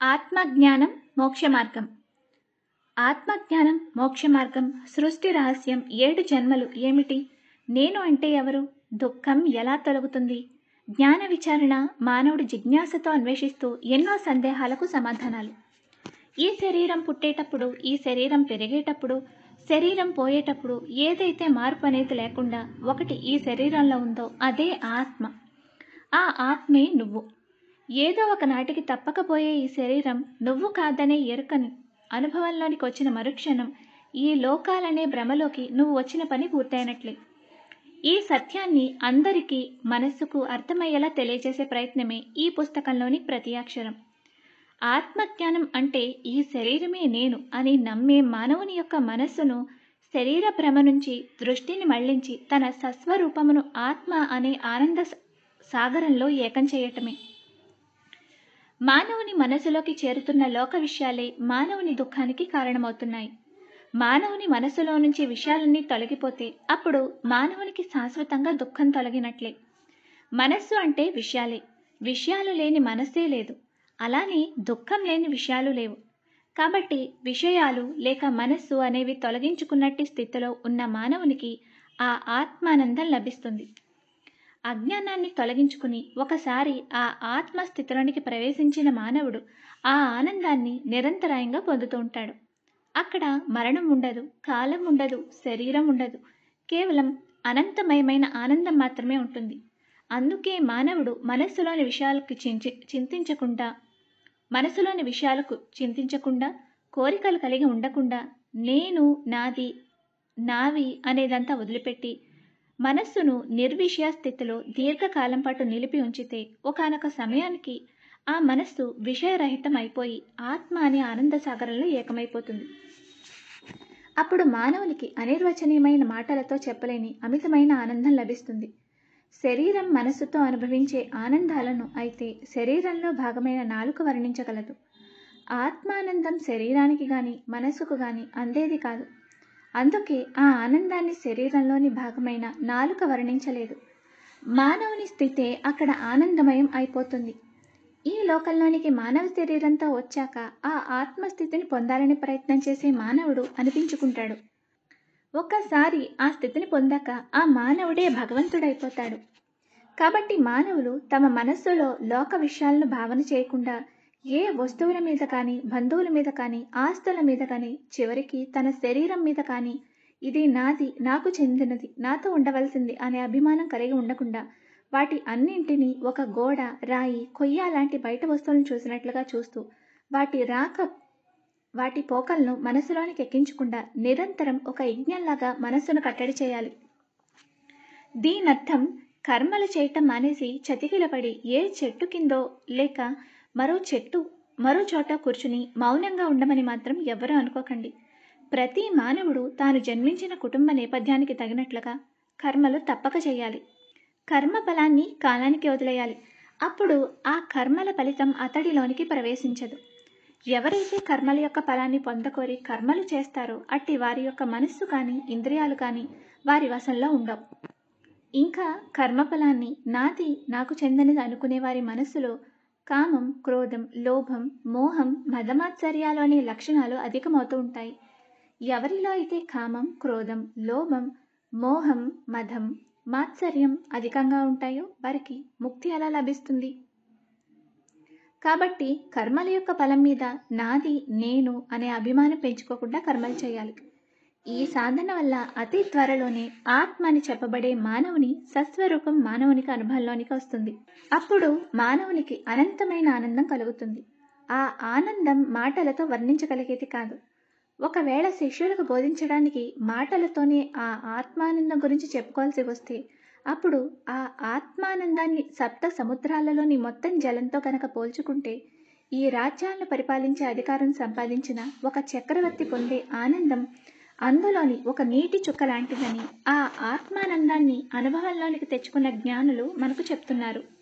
ఆత్మజ్ఞానం మోక్ష మార్గం ఆత్మజ్ఞానం మోక్ష మార్గం సృష్టి రహస్యం ఏడు జన్మలు ఏమిటి నేను అంటే ఎవరు దుఃఖం ఎలా తొలగుతుంది జ్ఞాన విచారణ మానవుడు జిజ్ఞాసతో అన్వేషిస్తూ ఎన్నో సందేహాలకు సమాధానాలు ఈ శరీరం పుట్టేటప్పుడు ఈ శరీరం పెరిగేటప్పుడు శరీరం పోయేటప్పుడు ఏదైతే మార్పు అనేది లేకుండా ఒకటి ఈ శరీరంలో ఉందో అదే ఆత్మ ఆ ఆత్మే నువ్వు ఏదో ఒక నాటికి తప్పకపోయే ఈ శరీరం నువ్వు కాదనే ఎరుకని అనుభవంలోనికి వచ్చిన మరుక్షణం ఈ లోకాలనే భ్రమలోకి నువ్వు వచ్చిన పని పూర్తయినట్లే ఈ సత్యాన్ని అందరికీ మనస్సుకు అర్థమయ్యేలా తెలియజేసే ప్రయత్నమే ఈ పుస్తకంలోని ప్రతి అక్షరం ఆత్మజ్ఞానం అంటే ఈ శరీరమే నేను అని నమ్మే మానవుని యొక్క మనస్సును శరీర భ్రమ నుంచి దృష్టిని మళ్లించి తన సస్వరూపమును ఆత్మ అనే ఆనంద సాగరంలో ఏకం చేయటమే మానవుని మనసులోకి చేరుతున్న లోక విషయాలే మానవుని దుఃఖానికి కారణమవుతున్నాయి మానవుని మనసులో నుంచి విషయాలన్నీ తొలగిపోతే అప్పుడు మానవునికి శాశ్వతంగా దుఃఖం తొలగినట్లే మనస్సు అంటే విషయాలే విషయాలు లేని మనస్సే లేదు అలానే దుఃఖం లేని విషయాలు లేవు కాబట్టి విషయాలు లేక మనస్సు అనేవి తొలగించుకున్నట్టి స్థితిలో ఉన్న మానవునికి ఆ ఆత్మానందం లభిస్తుంది అజ్ఞానాన్ని తొలగించుకుని ఒకసారి ఆ ఆత్మ స్థితిలోనికి ప్రవేశించిన మానవుడు ఆ ఆనందాన్ని నిరంతరాయంగా పొందుతూ ఉంటాడు అక్కడ మరణం ఉండదు కాలం ఉండదు శరీరం ఉండదు కేవలం అనంతమయమైన ఆనందం మాత్రమే ఉంటుంది అందుకే మానవుడు మనస్సులోని విషయాలకు చించి చింతించకుండా మనసులోని విషయాలకు చింతించకుండా కోరికలు కలిగి ఉండకుండా నేను నాది నావి అనేదంతా వదిలిపెట్టి మనస్సును నిర్విషయ స్థితిలో దీర్ఘకాలం పాటు నిలిపి ఉంచితే ఒకనొక సమయానికి ఆ మనస్సు విషయరహితం అయిపోయి ఆత్మ అనే ఆనంద సాగరంలో ఏకమైపోతుంది అప్పుడు మానవునికి అనిర్వచనీయమైన మాటలతో చెప్పలేని అమితమైన ఆనందం లభిస్తుంది శరీరం మనస్సుతో అనుభవించే ఆనందాలను అయితే శరీరంలో భాగమైన నాలుక వర్ణించగలదు ఆత్మానందం శరీరానికి గాని మనస్సుకు గాని అందేది కాదు అందుకే ఆ ఆనందాన్ని శరీరంలోని భాగమైన నాలుక వర్ణించలేదు మానవుని స్థితే అక్కడ ఆనందమయం అయిపోతుంది ఈ లోకంలోనికి మానవ శరీరంతో వచ్చాక ఆ ఆత్మస్థితిని పొందాలని ప్రయత్నం చేసే మానవుడు అనిపించుకుంటాడు ఒక్కసారి ఆ స్థితిని పొందాక ఆ మానవుడే భగవంతుడైపోతాడు కాబట్టి మానవులు తమ మనస్సులో లోక విషయాలను భావన చేయకుండా ఏ వస్తువుల మీద కానీ బంధువుల మీద కానీ ఆస్తుల మీద కానీ చివరికి తన శరీరం మీద కానీ ఇది నాది నాకు చెందినది నాతో ఉండవలసింది అనే అభిమానం కలిగి ఉండకుండా వాటి అన్నింటినీ ఒక గోడ రాయి కొయ్య లాంటి బయట వస్తువులను చూసినట్లుగా చూస్తూ వాటి రాక వాటి పోకలను మనసులోనికి ఎక్కించకుండా నిరంతరం ఒక యజ్ఞంలాగా మనస్సును కట్టడి చేయాలి దీనర్థం కర్మలు చేయటం మానేసి చతికిలపడి ఏ చెట్టు కిందో లేక మరో చెట్టు మరో చోట కూర్చుని మౌనంగా ఉండమని మాత్రం ఎవరూ అనుకోకండి ప్రతి మానవుడు తాను జన్మించిన కుటుంబ నేపథ్యానికి తగినట్లుగా కర్మలు తప్పక చేయాలి కర్మ ఫలాన్ని కాలానికి వదిలేయాలి అప్పుడు ఆ కర్మల ఫలితం అతడిలోనికి ప్రవేశించదు ఎవరైతే కర్మల యొక్క ఫలాన్ని పొందకోరి కర్మలు చేస్తారో అట్టి వారి యొక్క మనస్సు కానీ ఇంద్రియాలు కానీ వారి వశంలో ఉండవు ఇంకా కర్మఫలాన్ని నాది నాకు చెందనిది అనుకునే వారి మనస్సులో కామం క్రోధం లోభం మోహం మదమాత్సర్యాలు అనే లక్షణాలు అధికమవుతూ ఉంటాయి ఎవరిలో అయితే కామం క్రోధం లోభం మోహం మదం మాత్సర్యం అధికంగా ఉంటాయో వారికి ముక్తి ఎలా లభిస్తుంది కాబట్టి కర్మల యొక్క ఫలం మీద నాది నేను అనే అభిమానం పెంచుకోకుండా కర్మలు చేయాలి ఈ సాధన వల్ల అతి త్వరలోనే ఆత్మ అని చెప్పబడే మానవుని సస్వరూపం మానవునికి అనుభవంలోనికి వస్తుంది అప్పుడు మానవునికి అనంతమైన ఆనందం కలుగుతుంది ఆ ఆనందం మాటలతో వర్ణించగలిగేది కాదు ఒకవేళ శిష్యులకు బోధించడానికి మాటలతోనే ఆ ఆత్మానందం గురించి చెప్పుకోవాల్సి వస్తే అప్పుడు ఆ ఆత్మానందాన్ని సప్త సముద్రాలలోని మొత్తం జలంతో కనుక పోల్చుకుంటే ఈ రాజ్యాలను పరిపాలించే అధికారం సంపాదించిన ఒక చక్రవర్తి పొందే ఆనందం అందులోని ఒక నీటి చుక్క లాంటిదని ఆ ఆత్మానందాన్ని అనుభవంలోనికి తెచ్చుకున్న జ్ఞానులు మనకు చెప్తున్నారు